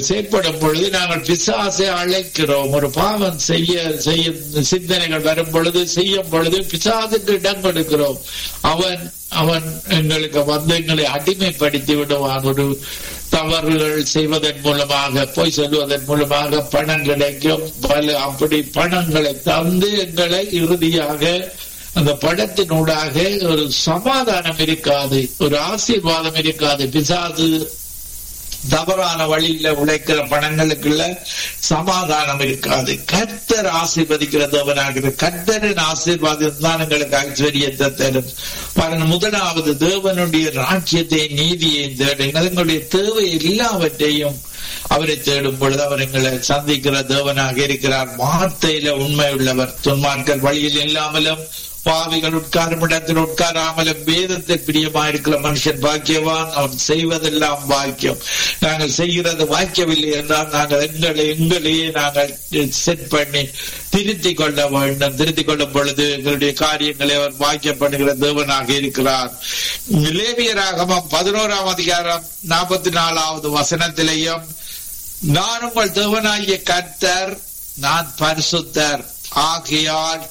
செயற்படும் பொழுது நாங்கள் பிசாசை அழைக்கிறோம் ஒரு பாவம் செய்ய செய்ய சிந்தனைகள் வரும் பொழுது செய்யும் பொழுது பிசாசுக்கு இடம் கொடுக்கிறோம் அவன் அவன் எங்களுக்கு வந்து எங்களை அடிமைப்படுத்தி விடுவான் ஒரு தவறுகள் செய்வதன் மூலமாக போய் சொல்வதன் மூலமாக பணம் கிடைக்கும் பல அப்படி பணங்களை தந்து எங்களை இறுதியாக அந்த படத்தினூடாக ஒரு சமாதானம் இருக்காது ஒரு ஆசீர்வாதம் இருக்காது பிசாசு தவறான வழியில உழைக்கிற பணங்களுக்குள்ள சமாதானம் இருக்காது கர்த்தர் ஆசீர்வதிக்கிற தேவனாகிறது கர்த்தரின் ஆசீர்வாதம் தான் எங்களுக்கு ஐஸ்வர்யத்தை தரும் பாருங்க முதலாவது தேவனுடைய ராஜ்யத்தை நீதியை தேடுங்கள் எங்களுடைய தேவை எல்லாவற்றையும் அவரை தேடும் பொழுது அவர் எங்களை சந்திக்கிற தேவனாக இருக்கிறார் வார்த்தையில உண்மை உள்ளவர் துன்மார்கள் வழியில் இல்லாமலும் பாவிகள் உட்காரும் இடத்தில் உட்காராமலும் வேதத்தில் பிரியமா இருக்கிற மனுஷன் பாக்கியவான் அவன் செய்வதெல்லாம் பாக்கியம் நாங்கள் செய்கிறது வாக்கியவில்லை என்றால் நாங்கள் எங்களை எங்களையே நாங்கள் செட் பண்ணி திருத்திக் கொள்ள வேண்டும் திருத்திக் கொள்ளும் பொழுது எங்களுடைய காரியங்களை அவர் வாக்கியம் பண்ணுகிற தேவனாக இருக்கிறார் லேவியராகமம் பதினோராம் அதிகாரம் நாற்பத்தி நாலாவது வசனத்திலேயும் நான் உங்கள் தேவனாகிய கர்த்தர் நான் பரிசுத்தர் ஆகையால்